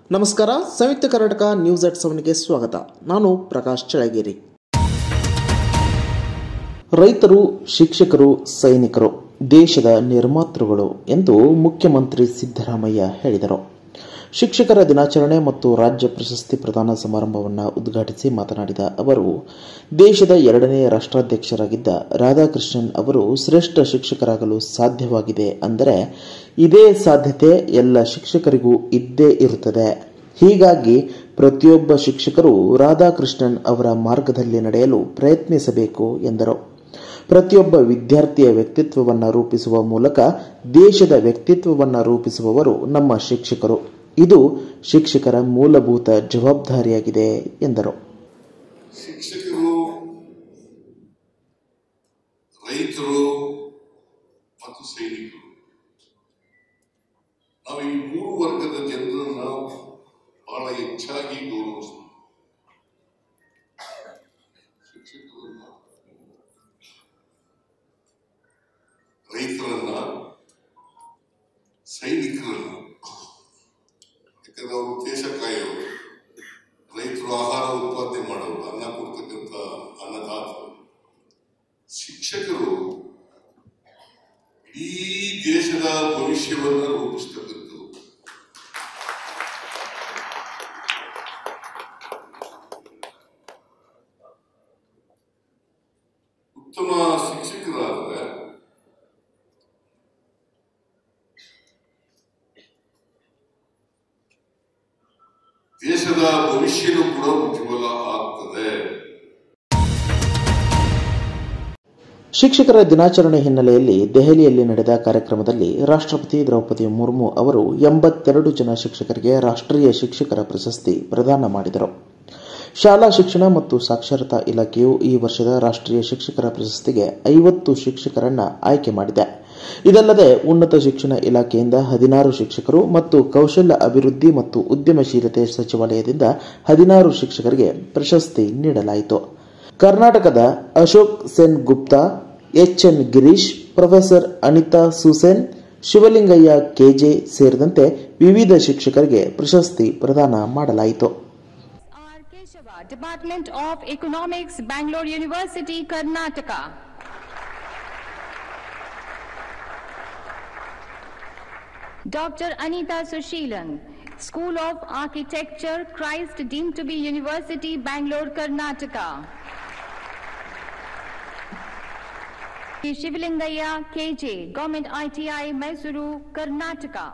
ನಮಸ್ಕಾರ Samyukta Karnataka news at ಸೆವೆನ್ಗೆ ಸ್ವಾಗತ ನಾನು ಪ್ರಕಾಶ್ ಚಳಗೇರಿ ರೈತರು ಶಿಕ್ಷಕರು ಸೈನಿಕರು ದೇಶದ ನಿರ್ಮಾತೃಗಳು ಎಂದು ಮುಖ್ಯಮಂತ್ರಿ ಸಿದ್ದರಾಮಯ್ಯ ಹೇಳಿದರು ಶಿಕ್ಷಕರ ದಿನಾಚರಣೆ ಮತ್ತು ರಾಜ್ಯ ಪ್ರಶಸ್ತಿ ಪ್ರದಾನ ಸಮಾರಂಭವನ್ನು ಉದ್ಘಾಟಿಸಿ ಮಾತನಾಡಿದ ಅವರು ದೇಶದ ಎರಡನೇ ರಾಷ್ಟ್ರಾಧ್ಯಕ್ಷರಾಗಿದ್ದ ರಾಧಾಕೃಷ್ಣನ್ ಅವರು ಶ್ರೇಷ್ಠ ಶಿಕ್ಷಕರಾಗಲು ಸಾಧ್ಯವಾಗಿದೆ ಅಂದರೆ ಇದೇ ಸಾಧ್ಯತೆ ಎಲ್ಲ ಶಿಕ್ಷಕರಿಗೂ ಇದ್ದೇ ಇರುತ್ತದೆ ಹೀಗಾಗಿ ಪ್ರತಿಯೊಬ್ಬ ಶಿಕ್ಷಕರು ರಾಧಾಕೃಷ್ಣನ್ ಅವರ ಮಾರ್ಗದಲ್ಲಿ ನಡೆಯಲು ಪ್ರಯತ್ನಿಸಬೇಕು ಎಂದರು ಪ್ರತಿಯೊಬ್ಬ ವಿದ್ಯಾರ್ಥಿಯ ವ್ಯಕ್ತಿತ್ವವನ್ನು ರೂಪಿಸುವ ಮೂಲಕ ದೇಶದ ವ್ಯಕ್ತಿತ್ವವನ್ನು ರೂಪಿಸುವವರು ನಮ್ಮ ಶಿಕ್ಷಕರು ಇದು ಶಿಕ್ಷಕರ ಮೂಲಭೂತ ಜವಾಬ್ದಾರಿಯಾಗಿದೆ ಎಂದರು ಶಿಕ್ಷಕರು ರೈತರು ಮತ್ತು ಸೈನಿಕರು ನಾವು ಈ ಮೂರು ವರ್ಗದ ಜನರನ್ನ ಬಹಳ ಹೆಚ್ಚಾಗಿ ಗೌರವಿಸ್ತೀವಿ ಶಿಕ್ಷಕರನ್ನ ರೈತರನ್ನ ಸೈನಿಕರನ್ನ ಯಾಕಂದ್ರೆ ಅವರು ದೇಶ ಕಾಯೋರು ರೈತರು ಆಹಾರ ಉತ್ಪಾದನೆ ಮಾಡೋರು ಅನ್ನ ಕೊಡ್ತಕ್ಕಂಥ ಅನ್ನದಾತರು ಶಿಕ್ಷಕರು ಇಡೀ ದೇಶದ ಭವಿಷ್ಯವನ್ನ ರೂಪಿಸ್ತಕ್ಕಂಥವ್ರು ಉತ್ತಮ ಶಿಕ್ಷಕರಾದರೆ ದೇಶದ ಭವಿಷ್ಯನೂ ಕೂಡ ಉಜ್ವಲ ಆಗ್ತದೆ ಶಿಕ್ಷಕರ ದಿನಾಚರಣೆ ಹಿನ್ನೆಲೆಯಲ್ಲಿ ದೆಹಲಿಯಲ್ಲಿ ನಡೆದ ಕಾರ್ಯಕ್ರಮದಲ್ಲಿ ರಾಷ್ಟ್ರಪತಿ ದ್ರೌಪದಿ ಮುರ್ಮು ಅವರು ಎಂಬತ್ತೆರಡು ಜನ ಶಿಕ್ಷಕರಿಗೆ ರಾಷ್ಟ್ರೀಯ ಶಿಕ್ಷಕರ ಪ್ರಶಸ್ತಿ ಪ್ರದಾನ ಮಾಡಿದರು ಶಾಲಾ ಶಿಕ್ಷಣ ಮತ್ತು ಸಾಕ್ಷರತಾ ಇಲಾಖೆಯು ಈ ವರ್ಷದ ರಾಷ್ಟ್ರೀಯ ಶಿಕ್ಷಕರ ಪ್ರಶಸ್ತಿಗೆ ಐವತ್ತು ಶಿಕ್ಷಕರನ್ನ ಆಯ್ಕೆ ಮಾಡಿದೆ ಇದಲ್ಲದೆ ಉನ್ನತ ಶಿಕ್ಷಣ ಇಲಾಖೆಯಿಂದ ಹದಿನಾರು ಶಿಕ್ಷಕರು ಮತ್ತು ಕೌಶಲ್ಯ ಅಭಿವೃದ್ಧಿ ಮತ್ತು ಉದ್ಯಮಶೀಲತೆ ಸಚಿವಾಲಯದಿಂದ ಹದಿನಾರು ಶಿಕ್ಷಕರಿಗೆ ಪ್ರಶಸ್ತಿ ನೀಡಲಾಯಿತು ಕರ್ನಾಟಕದ ಅಶೋಕ್ ಸೆನ್ ಗುಪ್ತಾ ಎಚ್ಎನ್ ಗಿರೀಶ್ ಪ್ರೊಫೆಸರ್ ಅನಿತಾ ಸುಸೇನ್ ಶಿವಲಿಂಗಯ್ಯ ಕೆಜೆ ಸೇರಿದಂತೆ ವಿವಿಧ ಶಿಕ್ಷಕರಿಗೆ ಪ್ರಶಸ್ತಿ ಪ್ರದಾನ ಮಾಡಲಾಯಿತು R. Keshava, Department of Economics, Bangalore University, Karnataka. Dr. Anita Sushilan, School of Architecture, Christ deemed to be University, Bangalore, Karnataka. Shivalingaya KJ, Government ITI, Mysuru, Karnataka.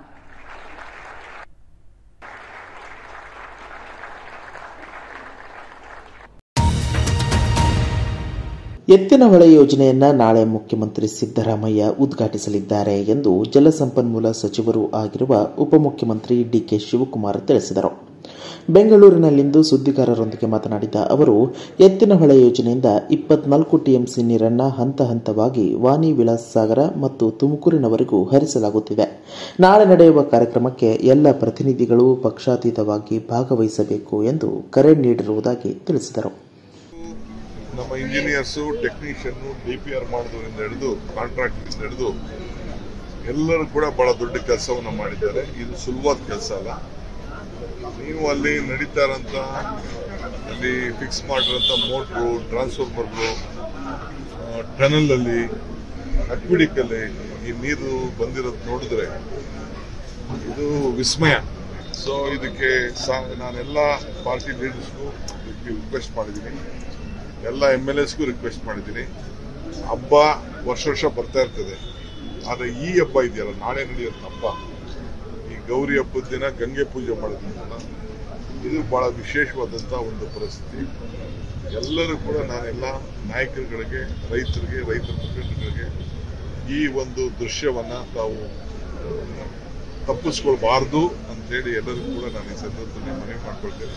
ಎತ್ತಿನ ಹೊಳೆ ಯೋಜನೆಯನ್ನ ನಾಳೆ ಮುಖ್ಯಮಂತ್ರಿ ಸಿದ್ದರಾಮಯ್ಯ ಉದ್ಘಾಟಿಸಲಿದ್ದಾರೆ ಎಂದು ಜಲಸಂಪನ್ಮೂಲ ಸಚಿವರೂ ಆಗಿರುವ ಉಪಮುಖ್ಯಮಂತ್ರಿ ಡಿಕೆ ಶಿವಕುಮಾರ್ ತಿಳಿಸಿದರು ಬೆಂಗಳೂರಿನಲ್ಲಿಂದು ಸುದ್ದಿಗಾರರೊಂದಿಗೆ ಮಾತನಾಡಿದ ಅವರು ಎತ್ತಿನ ಹೊಳೆ ಯೋಜನೆಯಿಂದ ಇಪ್ಪತ್ನಾಲ್ಕು ಟಿಎಂಸಿ ನೀರನ್ನ ಹಂತ ಹಂತವಾಗಿ ವಾಣಿ ವಿಲಾಸ್ ಸಾಗರ ಮತ್ತು ತುಮಕೂರಿನವರೆಗೂ ಹರಿಸಲಾಗುತ್ತಿದೆ ನಾಳೆ ನಡೆಯುವ ಕಾರ್ಯಕ್ರಮಕ್ಕೆ ಎಲ್ಲ ಪ್ರತಿನಿಧಿಗಳು ಪಕ್ಷಾತೀತವಾಗಿ ಭಾಗವಹಿಸಬೇಕು ಎಂದು ಕರೆ ನೀಡಿರುವುದಾಗಿ ತಿಳಿಸಿದರು ನಮ್ಮ engineers technician D P R ಮಾಡಿದವರಿಂದ ಹಿಡಿದು ಕಾಂಟ್ರಾಕ್ಟರಿಂದ ಹಿಡಿದು ಎಲ್ಲರೂ ಕೂಡ ಬಹಳ ದೊಡ್ಡ ಕೆಲಸವನ್ನು ಮಾಡಿದ್ದಾರೆ ಇದು ಸುಲಭವಾದ ಕೆಲಸ ಅಲ್ಲ ನೀವು ಅಲ್ಲಿ ನಡೀತಾ ಇರೋಂಥ ಅಲ್ಲಿ ಫಿಕ್ಸ್ ಮಾಡಿರೋಂಥ ಮೋಟ್ರು ಟ್ರಾನ್ಸ್ಫಾರ್ಮರ್ಗಳು ಟನಲಲ್ಲಿ ಅಕ್ವಿಡಿಕಲ್ಲಿ ಈ ನೀರು ಬಂದಿರೋದು ನೋಡಿದ್ರೆ ಇದು ವಿಸ್ಮಯ ಸೊ ಇದಕ್ಕೆ ಸಾ- ನಾನೆಲ್ಲ ಪಾರ್ಟಿ ಲೀಡರ್ಸ್ಗೂ ಇದಕ್ಕೆ ರಿಕ್ವೆಸ್ಟ್ ಮಾಡಿದ್ದೀನಿ ಎಲ್ಲ ಎಮ್ ಎಲ್ ಎಸ್ಗೂ ರಿಕ್ವೆಸ್ಟ್ ಮಾಡಿದ್ದೀನಿ ಹಬ್ಬ ವರ್ಷ ವರ್ಷ ಬರ್ತಾ ಇರ್ತದೆ ಆದರೆ ಈ ಹಬ್ಬ ಇದೆಯಲ್ಲ ನಾಳೆ ನಡೆಯುವಂಥ ಹಬ್ಬ ಈ ಗೌರಿ ಹಬ್ಬದ ದಿನ ಗಂಗೆ ಪೂಜೆ ಮಾಡೋದ್ರಿಂದ ಇದು ಬಹಳ ವಿಶೇಷವಾದಂಥ ಒಂದು ಪರಿಸ್ಥಿತಿ ಎಲ್ಲರೂ ಕೂಡ ನಾನೆಲ್ಲ ನಾಯಕರುಗಳಿಗೆ ರೈತರಿಗೆ ರೈತರ ಮುಖಂಡರಿಗೆ ಈ ಒಂದು ದೃಶ್ಯವನ್ನ ತಾವು ತಪ್ಪಿಸ್ಕೊಳ್ಬಾರ್ದು ಅಂತೇಳಿ ಎಲ್ಲರಿಗೂ ಕೂಡ ನಾನು ಈ ಸಂದರ್ಭದಲ್ಲಿ ಮನವಿ ಮಾಡ್ಕೊಳ್ತೇನೆ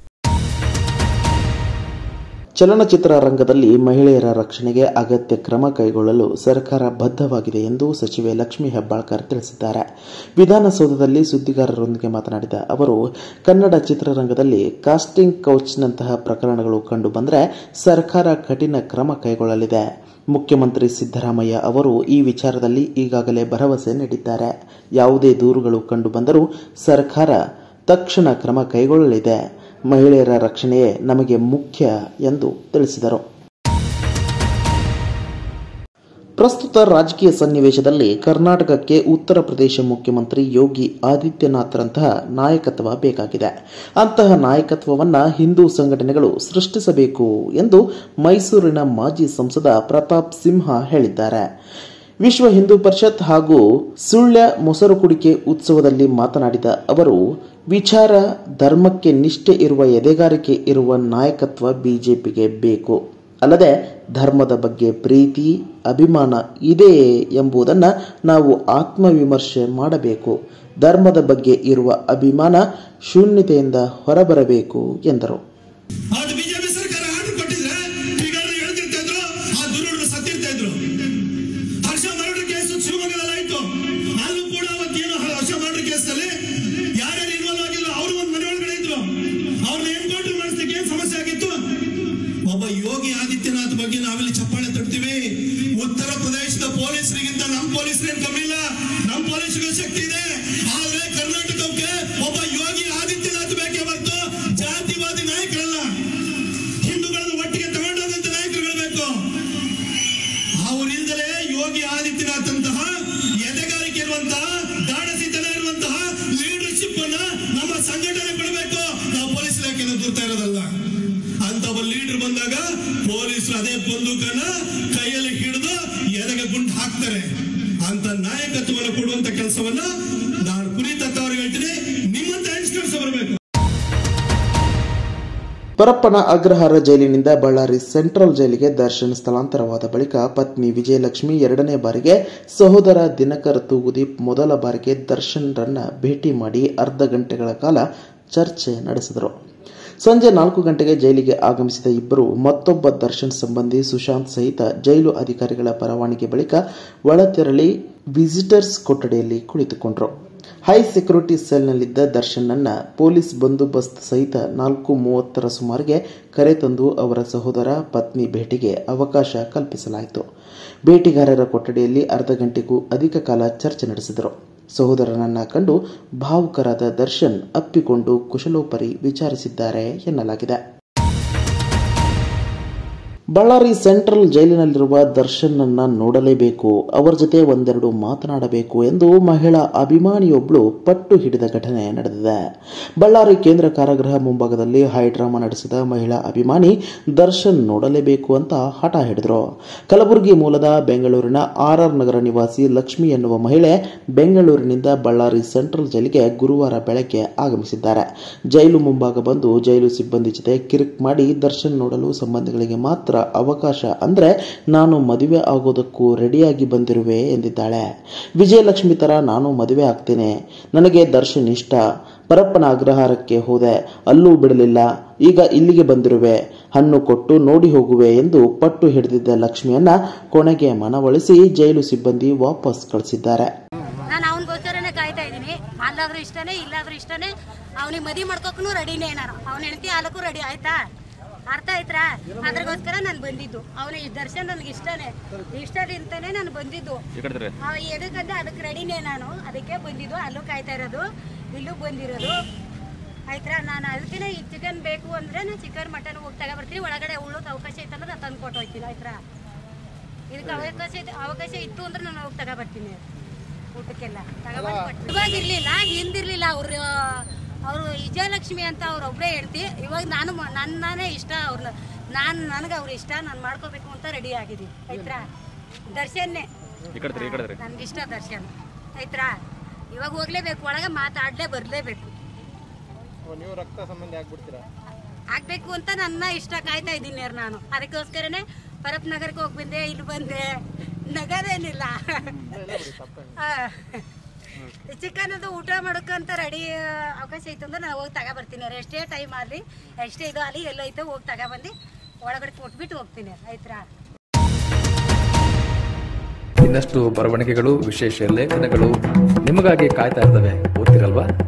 ಚಲನಚಿತ್ರ ರಂಗದಲ್ಲಿ ಮಹಿಳೆಯರ ರಕ್ಷಣೆಗೆ ಅಗತ್ಯ ಕ್ರಮ ಕೈಗೊಳ್ಳಲು ಸರ್ಕಾರ ಬದ್ಧವಾಗಿದೆ ಎಂದು ಸಚಿವೆ ಲಕ್ಷ್ಮೀ ಹೆಬ್ಬಾಳ್ಕರ್ ತಿಳಿಸಿದ್ದಾರೆ ವಿಧಾನಸೌಧದಲ್ಲಿ ಸುದ್ದಿಗಾರರೊಂದಿಗೆ ಮಾತನಾಡಿದ ಅವರು ಕನ್ನಡ ಚಿತ್ರರಂಗದಲ್ಲಿ ಕಾಸ್ಟಿಂಗ್ ಕೌಚ್ನಂತಹ ಪ್ರಕರಣಗಳು ಕಂಡುಬಂದರೆ ಸರ್ಕಾರ ಕಠಿಣ ಕ್ರಮ ಕೈಗೊಳ್ಳಲಿದೆ ಮುಖ್ಯಮಂತ್ರಿ ಸಿದ್ದರಾಮಯ್ಯ ಅವರು ಈ ವಿಚಾರದಲ್ಲಿ ಈಗಾಗಲೇ ಭರವಸೆ ನೀಡಿದ್ದಾರೆ ಯಾವುದೇ ದೂರುಗಳು ಕಂಡುಬಂದರೂ ಸರ್ಕಾರ ತಕ್ಷಣ ಕ್ರಮ ಕೈಗೊಳ್ಳಲಿದೆ ಮಹಿಳೆಯರ ರಕ್ಷಣೆಯೇ ನಮಗೆ ಮುಖ್ಯ ಎಂದು ತಿಳಿಸಿದರು ಪ್ರಸ್ತುತ ರಾಜಕೀಯ ಸನ್ನಿವೇಶದಲ್ಲಿ ಕರ್ನಾಟಕಕ್ಕೆ ಉತ್ತರ ಪ್ರದೇಶ ಮುಖ್ಯಮಂತ್ರಿ ಯೋಗಿ ಆದಿತ್ಯನಾಥ್ರಂತಹ ನಾಯಕತ್ವ ಬೇಕಾಗಿದೆ ಅಂತಹ ನಾಯಕತ್ವವನ್ನು ಹಿಂದೂ ಸಂಘಟನೆಗಳು ಸೃಷ್ಟಿಸಬೇಕು ಎಂದು ಮೈಸೂರಿನ ಮಾಜಿ ಸಂಸದ ಪ್ರತಾಪ್ ಸಿಂಹ ಹೇಳಿದ್ದಾರೆ ವಿಶ್ವ ಹಿಂದೂ ಪರಿಷತ್ ಹಾಗೂ ಸುಳ್ಯ ಮೊಸರು ಕುಡಿಕೆ ಉತ್ಸವದಲ್ಲಿ ಮಾತನಾಡಿದ ಅವರು ವಿಚಾರ ಧರ್ಮಕ್ಕೆ ನಿಷ್ಠೆ ಇರುವ ಎದೆಗಾರಿಕೆ ಇರುವ ನಾಯಕತ್ವ ಬಿಜೆಪಿಗೆ ಬೇಕು ಅಲ್ಲದೆ ಧರ್ಮದ ಬಗ್ಗೆ ಪ್ರೀತಿ ಅಭಿಮಾನ ಇದೆಯೇ ಎಂಬುದನ್ನು ನಾವು ಆತ್ಮವಿಮರ್ಶೆ ಮಾಡಬೇಕು ಧರ್ಮದ ಬಗ್ಗೆ ಇರುವ ಅಭಿಮಾನ ಶೂನ್ಯತೆಯಿಂದ ಹೊರಬರಬೇಕು ಎಂದರು ಅದು ಬಿಜೆಪಿ ಸರ್ಕಾರ ಆರ್ಡರ್ ಕೊಟ್ಟಿದ್ರೆ ಈಗಾಗಲೇ ಹೇಳ್ತಿರ್ತಾ ಇದ್ರು ಆ ದುರುಡರು ಸತ್ತಿರ್ತಾ ಇದ್ರು ಹರ್ಷ ಮರ್ಡರ್ ಕೇಸ್ ಶಿವಮೊಗ್ಗದಲ್ಲಿ ಆಯ್ತು ಅಲ್ಲೂ ಕೂಡ ಅವತ್ತೇನು ಹರ್ಷ ಮರ್ಡರ್ ಕೇಸ್ ನಲ್ಲಿ ಯಾರ್ಯಾರು ಇನ್ವಾಲ್ವ್ ಆಗಿದ್ರು ಅವರು ಒಂದು ಮನೆ ಒಳಗಡೆ ಇದ್ರು ಅವ್ರನ್ನ ಎನ್ಕೌಂಟರ್ ಮಾಡಿಸ್ಲಿಕ್ಕೆ ಏನ್ ಸಮಸ್ಯೆ ಆಗಿತ್ತು ಒಬ್ಬ ಯೋಗಿ ಆದಿತ್ಯನಾಥ್ ಬಗ್ಗೆ ನಾವಿಲ್ಲಿ ಚಪ್ಪಾಳೆ ತಟ್ತೀವಿ ಉತ್ತರ ಪ್ರದೇಶದ ಪೊಲೀಸರಿಗಿಂತ ನಮ್ಮ ಪೊಲೀಸರೇನ್ ಕಮ್ಮಿ ಇಲ್ಲ ನಮ್ಮ ಪೊಲೀಸರಿಗೂ ಶಕ್ತಿ ಇದೆ ಆದ್ರೆ ಕರ್ನಾಟಕಕ್ಕೆ ಒಬ್ಬ ಯೋಗಿ ಆದಿತ್ಯನಾಥ್ ಬೇಕೇ ಹೊರತು ಜಾತಿವಾದಿ ನಾಯಕರಲ್ಲ ಹಿಂದೂಗಳನ್ನು ಒಟ್ಟಿಗೆ ತಗೊಂಡೋದಂತ ನಾಯಕರುಗಳು ಬೇಕು ಅವರಿಂದಲೇ ಯೋಗಿ ಆದಿತ್ಯನಾಥ್ ಅಂತಹ ಎದೆಗಾರಿಕೆ ಇರುವಂತಹ ದಾಡಸಿತನ ಇರುವಂತಹ ಲೀಡರ್ಶಿಪ್ ಅನ್ನ ನಮ್ಮ ಸಂಘಟನೆ ಕೊಡಬೇಕು ನಾವು ಪೊಲೀಸ್ ಇಲಾಖೆನ ದೂರ್ತಾ ಇರೋದಲ್ಲ ಅಂತ ಒಬ್ಬ ಲೀಡರ್ ಬಂದಾಗ ಪೊಲೀಸರು ಅದೇ ಬಂದೂಕನ್ನ ಕೈಯಲ್ಲಿ ಹಿಡಿದು ಎದೆಗೆ ಗುಂಡು ಹಾಕ್ತಾರೆ ಅಂತ ನಾಯಕತ್ವವನ್ನು ಕೊಡುವಂತ ಕೆಲಸವನ್ನ ನಾನು ಪುನೀತ್ ಅವ್ರಿಗೆ ಹೇಳ್ತೀನಿ ನಿಮ್ಮಂತ ಯಂಗ್ಸ್ಟರ್ಸ್ ಬರಬೇಕು ಪರಪ್ಪನ ಅಗ್ರಹಾರ ಜೈಲಿನಿಂದ ಬಳ್ಳಾರಿ ಸೆಂಟ್ರಲ್ ಜೈಲಿಗೆ ದರ್ಶನ್ ಸ್ಥಳಾಂತರವಾದ ಬಳಿಕ ಪತ್ನಿ ವಿಜಯಲಕ್ಷ್ಮಿ ಎರಡನೇ ಬಾರಿಗೆ ಸಹೋದರ ದಿನಕರ್ ತೂಗುದೀಪ್ ಮೊದಲ ಬಾರಿಗೆ ದರ್ಶನ್ರನ್ನ ಭೇಟಿ ಮಾಡಿ ಅರ್ಧ ಗಂಟೆಗಳ ಕಾಲ ಚರ್ಚೆ ನಡೆಸಿದರು ಸಂಜೆ ನಾಲ್ಕು ಗಂಟೆಗೆ ಜೈಲಿಗೆ ಆಗಮಿಸಿದ ಇಬ್ಬರು ಮತ್ತೊಬ್ಬ ದರ್ಶನ್ ಸಂಬಂಧಿ ಸುಶಾಂತ್ ಸಹಿತ ಜೈಲು ಅಧಿಕಾರಿಗಳ ಪರವಾನಗಿ ಬಳಿಕ ಒಳ ತೆರಳಿ ವಿಸಿಟರ್ಸ್ ಕೊಠಡಿಯಲ್ಲಿ ಕುಳಿತುಕೊಂಡರು ಹೈ ಸೆಕ್ಯೂರಿಟಿ ಸೆಲ್ನಲ್ಲಿದ್ದ ದರ್ಶನ್ನನ್ನ ಪೊಲೀಸ್ ಬಂದೋಬಸ್ತ್ ಸಹಿತ ನಾಲ್ಕು ಮೂವತ್ತರ ಸುಮಾರಿಗೆ ಕರೆತಂದು ಅವರ ಸಹೋದರ ಪತ್ನಿ ಭೇಟಿಗೆ ಅವಕಾಶ ಕಲ್ಪಿಸಲಾಯಿತು ಭೇಟಿಗಾರರ ಕೊಠಡಿಯಲ್ಲಿ ಅರ್ಧ ಗಂಟೆಗೂ ಅಧಿಕ ಕಾಲ ಚರ್ಚೆ ನಡೆಸಿದರು ಸಹೋದರನನ್ನ ಕಂಡು ಭಾವುಕರಾದ ದರ್ಶನ್ ಅಪ್ಪಿಕೊಂಡು ಕುಶಲೋಪರಿ ವಿಚಾರಿಸಿದ್ದಾರೆ ಎನ್ನಲಾಗಿದೆ ಬಳ್ಳಾರಿ ಸೆಂಟ್ರಲ್ ಜೈಲಿನಲ್ಲಿರುವ ದರ್ಶನ್ನನ್ನ ನೋಡಲೇಬೇಕು ಅವರ ಜೊತೆ ಒಂದೆರಡು ಮಾತನಾಡಬೇಕು ಎಂದು ಮಹಿಳಾ ಅಭಿಮಾನಿಯೊಬ್ಬಳು ಪಟ್ಟು ಹಿಡಿದ ಘಟನೆ ನಡೆದಿದೆ ಬಳ್ಳಾರಿ ಕೇಂದ್ರ ಕಾರಾಗೃಹ ಮುಂಭಾಗದಲ್ಲಿ ಹೈಡ್ರಾಮಾ ನಡೆಸಿದ ಮಹಿಳಾ ಅಭಿಮಾನಿ ದರ್ಶನ್ ನೋಡಲೇಬೇಕು ಅಂತ ಹಠ ಹಿಡಿದ್ರು ಕಲಬುರಗಿ ಮೂಲದ ಬೆಂಗಳೂರಿನ ಆರ್ ಆರ್ ನಗರ ನಿವಾಸಿ ಲಕ್ಷ್ಮಿ ಎನ್ನುವ ಮಹಿಳೆ ಬೆಂಗಳೂರಿನಿಂದ ಬಳ್ಳಾರಿ ಸೆಂಟ್ರಲ್ ಜೈಲಿಗೆ ಗುರುವಾರ ಬೆಳಗ್ಗೆ ಆಗಮಿಸಿದ್ದಾರೆ ಜೈಲು ಮುಂಭಾಗ ಬಂದು ಜೈಲು ಸಿಬ್ಬಂದಿ ಜೊತೆ ಕಿರಿಕ್ ಮಾಡಿ ದರ್ಶನ್ ನೋಡಲು ಸಂಬಂಧಿಗಳಿಗೆ ಮಾತ್ರ ಅವಕಾಶ ಅಂದ್ರೆ ನಾನು ಮದುವೆ ಆಗೋದಕ್ಕೂ ರೆಡಿಯಾಗಿ ಬಂದಿರುವೆ ಎಂದಿದ್ದಾಳೆ ವಿಜಯಲಕ್ಷ್ಮಿ ತರ ನಾನು ಮದುವೆ ಆಗ್ತೇನೆ ನನಗೆ ದರ್ಶನ್ ಇಷ್ಟ ಪರಪ್ಪನ ಅಗ್ರಹಾರಕ್ಕೆ ಹೋದೆ ಅಲ್ಲೂ ಬಿಡಲಿಲ್ಲ ಈಗ ಇಲ್ಲಿಗೆ ಬಂದಿರುವೆ ಹಣ್ಣು ಕೊಟ್ಟು ನೋಡಿ ಹೋಗುವೆ ಎಂದು ಪಟ್ಟು ಹಿಡಿದಿದ್ದ ಲಕ್ಷ್ಮಿಯನ್ನ ಕೊನೆಗೆ ಮನವೊಲಿಸಿ ಜೈಲು ಸಿಬ್ಬಂದಿ ವಾಪಸ್ ಕಳಿಸಿದ್ದಾರೆ ನಾನು ಅವನಿಗೋಸ್ಕರನೇ ಕಾಯ್ತಾ ಇದ್ದೀನಿ ಅಲ್ಲಾದ್ರೂ ಇಷ್ಟನೇ ಇಲ್ಲಾದ್ರೂ ಇಷ್ಟನೇ ಅವನಿಗೆ ಮದುವೆ ಮಾಡ್ಕೋಕ್ಕೂ ರೆಡಿನೇ ನಾನು ಅವನ ಹೆಂಡತಿ ಹಾಲಕ್ಕೂ ರೆಡಿ ಆಯ್ತಾ ಅರ್ಥ ಆಯ್ತಾ ಅದ್ರಗೋಸ್ಕರ ನಾನು ಬಂದಿದ್ದು ಅವನ ಈ ದರ್ಶನ್ ನನಗೆ ಇಷ್ಟನೇ ಇಷ್ಟದಿಂತಾನೆ ನಾನು ಬಂದಿದ್ದು ಅವ ಎದಕ್ಕಂದ್ರೆ ಅದಕ್ಕೆ ರೆಡಿನೇ ನಾನು ಅದಕ್ಕೆ ಬಂದಿದ್ದು ಅಲ್ಲೂ ಕಾಯ್ತಾ ಇರೋದು ಇಲ್ಲೂ ಬಂದಿರೋದು ಆಯ್ತಾ ನಾನು ಅದಕ್ಕೆ ಈ ಚಿಕನ್ ಬೇಕು ಅಂದ್ರೆ ನಾನು ಚಿಕನ್ ಮಟನ್ ಹೋಗಿ ತಗೊಬರ್ತೀನಿ ಒಳಗಡೆ ಉಳ್ಳೋದು ಅವಕಾಶ ಐತಲ್ಲ ನಾನು ತಂದು ಕೊಟ್ಟು ಹೋಗ್ತೀನಿ ಆಯ್ತಾ ಇದಕ್ಕೆ ಅವಕಾಶ ಇದೆ ಅವಕಾಶ ಇತ್ತು ಅಂದ್ರೆ ನಾನು ಹೋಗಿ ತಗೊಬರ್ತೀನಿ ಊಟಕ್ಕೆಲ್ಲ ತಗೊಬಂದು ಕೊಟ್ಟು ಇವಾಗ ಇರ್ಲಿಲ್ಲ ಹಿಂದಿರ್ಲಿಲ್ಲ ಅವ್ರು ಅವರು ವಿಜಯಲಕ್ಷ್ಮಿ ಅಂತ ಅವ್ರು ಒಬ್ಬರೇ ಹೇಳ್ತಿ ಇವಾಗ ನಾನು ಮ- ನನ್ನನೇ ಇಷ್ಟ ಅವ್ರನ್ನ ನಾನು ನನಗೆ ಅವ್ರು ಇಷ್ಟ ನಾನು ಮಾಡ್ಕೋಬೇಕು ಅಂತ ರೆಡಿ ಆಗಿದ್ದೀನಿ ಆಯ್ತಾ ದರ್ಶನ್ನೇ ನನ್ಗೆ ಇಷ್ಟ ದರ್ಶನ್ ಆಯ್ತಾ ಇವಾಗ ಹೋಗ್ಲೇಬೇಕು ಒಳಗೆ ಮಾತಾಡ್ಲೇ ಬರಲೇಬೇಕು ನೀವು ರಕ್ತ ಸಂಬಂಧಿ ಆಗ್ಬಿಡ್ತೀರಾ ಆಗ್ಬೇಕು ಅಂತ ನನ್ನ ಇಷ್ಟ ಕಾಯ್ತಾ ಇದ್ದೀನಿ ನಾನು ಅದಕ್ಕೋಸ್ಕರನೇ ಪರಪ್ ನಗರಕ್ಕೆ ಹೋಗಿ ಬಂದೆ ಇಲ್ಲಿ ಬಂದೆ ನಗದೇನಿಲ್ಲ ಚಿಕನ್ ಅದು ಊಟ ಮಾಡೋಕ್ಕಂತ ರೆಡಿ ಅವಕಾಶ ಐತೆ ಅಂದ್ರೆ ನಾನು ಹೋಗಿ ತಗೊಬರ್ತೀನಿ ಅವ್ರು ಎಷ್ಟೇ ಟೈಮ್ ಆಗಲಿ ಎಷ್ಟೇ ಇದು ಆಗಲಿ ಎಲ್ಲೈತೆ ಹೋಗಿ ತಗೊಬಂದು ಒಳಗಡೆ ಕೊಟ್ಬಿಟ್ಟು ಹೋಗ್ತೀನಿ ಆಯ್ತಾ ಇನ್ನಷ್ಟು ಬರವಣಿಗೆಗಳು ವಿಶೇಷ ಲೇಖನಗಳು ನಿಮಗಾಗಿ ಕಾಯ್ತಾ ಇರ್ತವೆ ಓದ್ತಿರಲ್ವಾ